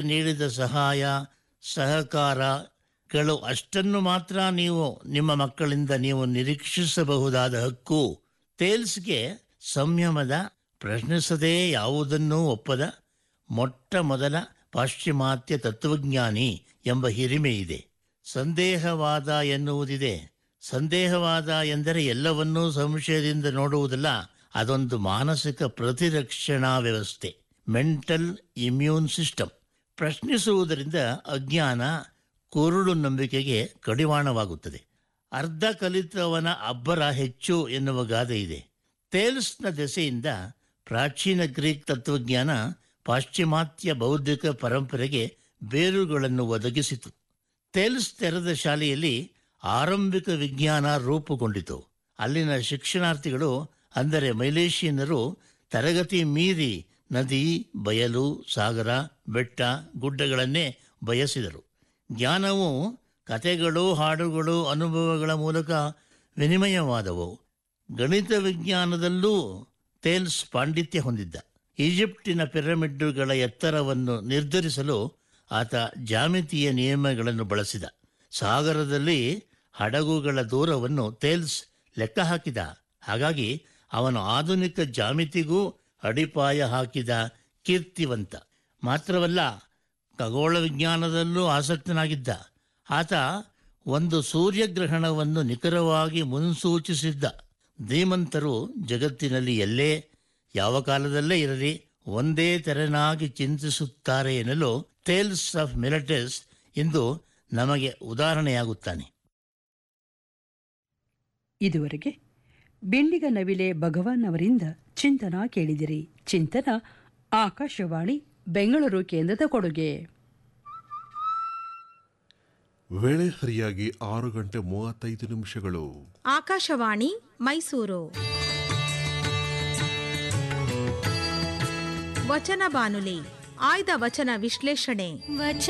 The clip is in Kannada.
ನೀಡಿದ ಸಹಾಯ ಸಹಕಾರಗಳು ಅಷ್ಟನ್ನು ಮಾತ್ರ ನೀವು ನಿಮ್ಮ ಮಕ್ಕಳಿಂದ ನೀವು ನಿರೀಕ್ಷಿಸಬಹುದಾದ ಹಕ್ಕು ತೇಲ್ಸ್ಗೆ ಸಂಯಮದ ಪ್ರಶ್ನಿಸದೇ ಯಾವುದನ್ನೂ ಒಪ್ಪದ ಮೊಟ್ಟ ಮೊದಲ ಪಾಶ್ಚಿಮಾತ್ಯ ತತ್ವಜ್ಞಾನಿ ಎಂಬ ಹಿರಿಮೆ ಇದೆ ಸಂದೇಹವಾದ ಎನ್ನುವುದಿದೆ ಸಂದೇಹವಾದ ಎಂದರೆ ಎಲ್ಲವನ್ನೂ ಸಂಶಯದಿಂದ ನೋಡುವುದಲ್ಲ ಅದೊಂದು ಮಾನಸಿಕ ಪ್ರತಿರಕ್ಷಣಾ ವ್ಯವಸ್ಥೆ ಮೆಂಟಲ್ ಇಮ್ಯೂನ್ ಸಿಸ್ಟಮ್ ಪ್ರಶ್ನಿಸುವುದರಿಂದ ಅಜ್ಞಾನ ಕುರುಡು ನಂಬಿಕೆಗೆ ಕಡಿವಾಣವಾಗುತ್ತದೆ ಅರ್ಧ ಕಲಿತವನ ಅಬ್ಬರ ಹೆಚ್ಚು ಎನ್ನುವ ಗಾದೆ ಇದೆ ತೇಲ್ಸ್ನ ದೆಸೆಯಿಂದ ಪ್ರಾಚೀನ ಗ್ರೀಕ್ ತತ್ವಜ್ಞಾನ ಪಾಶ್ಚಿಮಾತ್ಯ ಬೌದ್ಧಿಕ ಪರಂಪರೆಗೆ ಬೇರುಗಳನ್ನು ಒದಗಿಸಿತು ತೇಲ್ಸ್ ತೆರೆದ ಶಾಲೆಯಲ್ಲಿ ಆರಂಭಿಕ ವಿಜ್ಞಾನ ರೂಪುಗೊಂಡಿತು ಅಲ್ಲಿನ ಶಿಕ್ಷಣಾರ್ಥಿಗಳು ಅಂದರೆ ಮೈಲೇಷಿಯನ್ನರು ತರಗತಿ ಮೀರಿ ನದಿ ಬಯಲು ಸಾಗರ ಬೆಟ್ಟ ಗುಡ್ಡಗಳನ್ನೇ ಬಯಸಿದರು ಜ್ಞಾನವು ಕಥೆಗಳು ಹಾಡುಗಳು ಅನುಭವಗಳ ಮೂಲಕ ವಿನಿಮಯವಾದವು ಗಣಿತ ವಿಜ್ಞಾನದಲ್ಲೂ ತೇಲ್ಸ್ ಪಾಂಡಿತ್ಯ ಹೊಂದಿದ್ದ ಈಜಿಪ್ಟಿನ ಪಿರಮಿಡ್ಡುಗಳ ಎತ್ತರವನ್ನು ನಿರ್ಧರಿಸಲು ಆತ ಜಾಮಿತಿಯ ನಿಯಮಗಳನ್ನು ಬಳಸಿದ ಸಾಗರದಲ್ಲಿ ಹಡಗುಗಳ ದೂರವನ್ನು ತೇಲ್ಸ್ ಲೆಕ್ಕ ಹಾಕಿದ ಹಾಗಾಗಿ ಅವನು ಆಧುನಿಕ ಜಾಮಿತಿಗೂ ಅಡಿಪಾಯ ಹಾಕಿದ ಕೀರ್ತಿವಂತ ಮಾತ್ರವಲ್ಲ ಖಗೋಳ ವಿಜ್ಞಾನದಲ್ಲೂ ಆಸಕ್ತನಾಗಿದ್ದ ಆತ ಒಂದು ಸೂರ್ಯಗ್ರಹಣವನ್ನು ನಿಖರವಾಗಿ ಮುನ್ಸೂಚಿಸಿದ್ದ ಧೀಮಂತರು ಜಗತ್ತಿನಲ್ಲಿ ಎಲ್ಲೇ ಯಾವ ಕಾಲದಲ್ಲೇ ಇರಲಿ ಒಂದೇ ತೆರನಾಗಿ ಚಿಂತಿಸುತ್ತಾರೆ ಎನ್ನಲು ಟೇಲ್ಸ್ ಆಫ್ ಮಿಲಟಸ್ ಇಂದು ನಮಗೆ ಉದಾಹರಣೆಯಾಗುತ್ತಾನೆ ಇದುವರೆಗೆ ಬೆಂಡಿಗ ನವಿಲೆ ಭಗವಾನ್ ಅವರಿಂದ ಚಿಂತನ ಕೇಳಿದಿರಿ ಚಿಂತನ ಆಕಾಶವಾಣಿ ಬೆಂಗಳೂರು ಕೇಂದ್ರದ ಕೊಡುಗೆ ವೇಳೆ ಸರಿಯಾಗಿ ಆರು ಗಂಟೆ ಮೂವತ್ತೈದು ನಿಮಿಷಗಳು ಆಕಾಶವಾಣಿ ಮೈಸೂರು ವಚನ ಬಾನುಲಿ ಆಯ್ದ ವಚನ ವಿಶ್ಲೇಷಣೆ